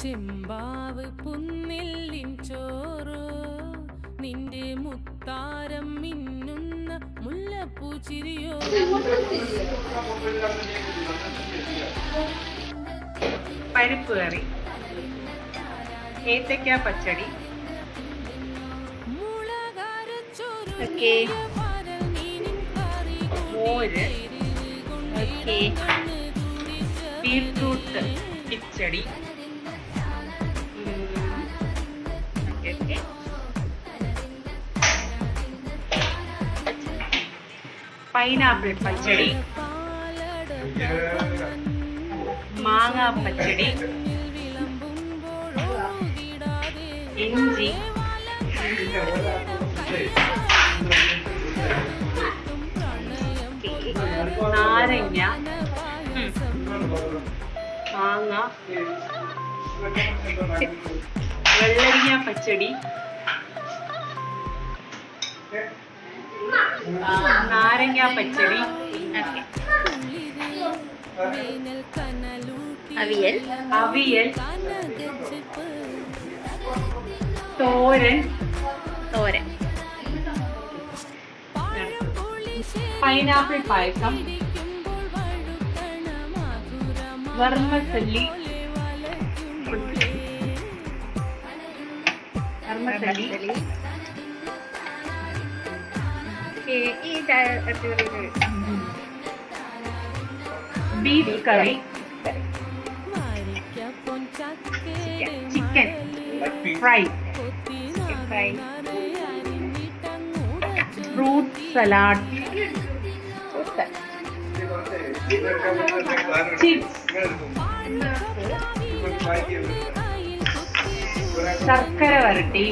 ചെമ്പാവ് പുന്നില്ലിൻ ചോറ് നിന്റെ മുത്താരം മിന്നുന്ന മുല്ലപ്പൂ ചിരിയോ പരിപ്പ് കറി ഏത്തയ്ക്ക പച്ചടി ഓക്കെ മോര് ഓക്കെ ബീട്രൂട്ട് കിച്ചടി ഉം, ഓക്കേ, ഓക്കേ. പൈനാപ്പിൾ പച്ചടി മാങ്ങ പച്ചടി ഇഞ്ചി നാരങ്ങ മാങ്ങ വെള്ളരിങ്ങ പച്ചടി നാരങ്ങ പച്ചടി വേനൽ കനലൂട്ടി അവിയൽ അവിയൽ കനകച്ചെപ്പ് തോരൻ തോരൻ പൈനാപ്പിൾ പായസം വർമ്മസല്ലി വർമ്മസല്ലി മസാലി. ഓക്കേ, ഈ ചായ അടിപൊളി ബീഫ് കറി chicken fry fry fruit salad super chips ശർക്കര വരട്ടി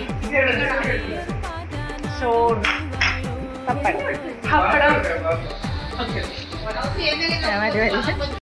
ചോറ് പപ്പടം പപ്പടം ആ, മതി മതി